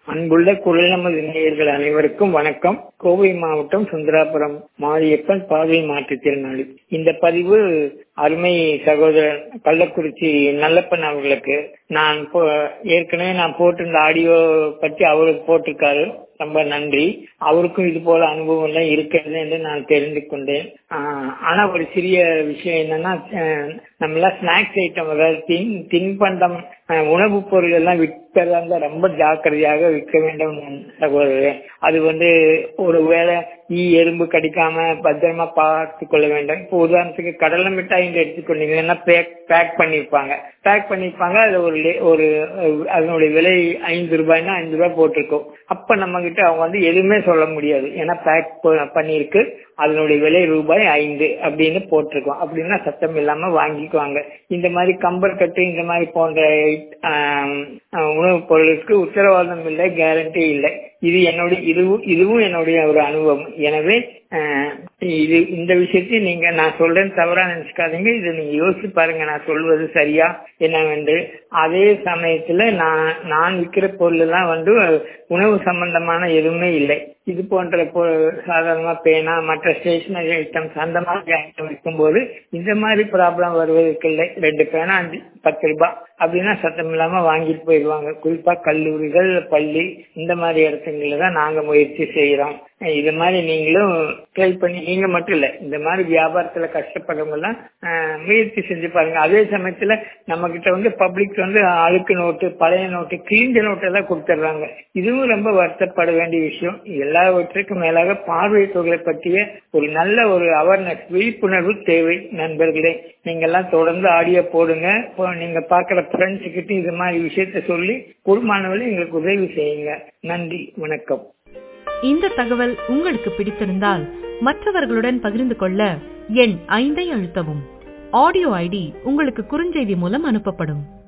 அன்புள்ள குரல் நமது நேயர்கள் அனைவருக்கும் வணக்கம் கோவை மாவட்டம் சுந்தராபுரம் மாரியப்பன் பார்வை மாற்றுத்திறனாளி இந்த பதிவு அருமை சகோதரர் கள்ளக்குறிச்சி நல்லப்பன் அவர்களுக்கு நான் போ- ஏற்கனவே நான் போட்டிருந்த ஆடியோ பற்றி அவருக்கு போட்டிருக்காரு ரொம்ப நன்றி அவருக்கும் இது போல அனுபவம் எல்லாம் இருக்கிறது என்று நான் தெரிந்து கொண்டேன் ஆஹ் ஆனா ஒரு சிறிய விஷயம் என்னன்னா அஹ் நம்ம எல்லாம் ஸ்நாக்ஸ் ஐட்டம் அதாவது தின் தின்பண்டம் அஹ் உணவுப் பொருள் எல்லாம் விற்கிறதா இருந்தா ரொம்ப ஜாக்கிரதையாக விற்க வேண்டும் சகோதரரே அது வந்து ஒரு வேளை ஈ எறும்பு கடிக்காம பத்திரமா பார்த்து கொள்ள வேண்டும் இப்போ உதாரணத்துக்கு கடலை மிட்டாய் எடுத்துக்கொண்டீங்கன்னா பேக் பேக் பண்ணிருப்பாங்க பேக் பண்ணிருப்பாங்க அதுல ஒரு லே- ஒரு அஹ், அதனுடைய விலை ஐந்து ரூபாய்னா ஐந்து ரூபாய் போட்டிருக்கோம் அப்ப நம்ம கிட்ட அவங்க வந்து எதுவுமே சொல்ல முடியாது ஏன்னா பேக் பண்ணிருக்கு அதனுடைய விலை ரூபாய் ஐந்து அப்படின்னு போட்டிருக்கோம் அப்படின்னா சத்தம் இல்லாம வாங்கிக்குவாங்க இந்த மாதிரி கம்பர் கட்டு இந்த மாதிரி போன்ற ஆம், ஆஹ், உணவுப் பொருளுக்கு உத்தரவாதம் இல்லை கேரண்டி இல்லை இது என்னுடைய இதுவும் இதுவும் என்னுடைய ஒரு அனுபவம் எனவே ஆஹ், இது இந்த விஷயத்தையும் நீங்க நான் சொல்றேன் தவறா நினைச்சுக்காதீங்க இதை நீங்க யோசிச்சு பாருங்க நான் சொல்வது சரியா என்னவென்று அதே சமயத்துல நான் நான் விற்கிற பொருள் எல்லாம் வந்து உணவு சம்பந்தமான எதுவுமே இல்லை இது போன்ற பொ- சாதாரணமா பேனா மற்ற ஸ்டேஷனரி ஐட்டம்ஸ் அந்த மாதிரி ஐட்டம் விற்கும்போது இந்த மாதிரி ப்ராப்ளம் வருவதற்கு இல்லை ரெண்டு பேனா அஞ்சு பத்து ரூபாய் அப்படின்னா சத்தம் இல்லாம வாங்கிட்டு போயிடுவாங்க குறிப்பா கல்லூரிகள் பள்ளி இந்த மாதிரி இடத்துங்கள்ல தான் நாங்க முயற்சி செய்யறோம் இது மாதிரி நீங்களும் ட்ரை பண்ணி நீங்க மட்டும் இல்ல இந்த மாதிரி வியாபாரத்துல கஷ்டப்படுறவங்க எல்லாம் ஆஹ், முயற்சி செஞ்சு பாருங்க அதே சமயத்துல நம்ம கிட்ட வந்து பப்ளிக் வந்து அழுக்கு நோட்டு பழைய நோட்டு கிழிஞ்ச நோட்டு எல்லாம் கொடுத்துட்றாங்க இதுவும் ரொம்ப வருத்தப்பட வேண்டிய விஷயம் எல்லாவற்றுக்கும் மேலாக பார்வையற்றவர்களை பற்றிய ஒரு நல்ல ஒரு அவேர்னஸ் விழிப்புணர்வு தேவை நண்பர்களே நீங்க எல்லாம் தொடர்ந்து ஆடியோ போடுங்க இப்போ நீங்க பாக்குற ஃப்ரெண்ட்ஸ் கிட்ட இது மாதிரி விஷயத்த சொல்லி குடும்பமானவர்கள் எங்களுக்கு உதவி செய்யுங்க நன்றி வணக்கம் இந்த தகவல் உங்களுக்கு பிடித்திருந்தால் மற்றவர்களுடன் பகிர்ந்து கொள்ள எண் ஐந்தை அழுத்தவும் ஆடியோ ஐடி உங்களுக்கு குறுஞ்செய்தி மூலம் அனுப்பப்படும்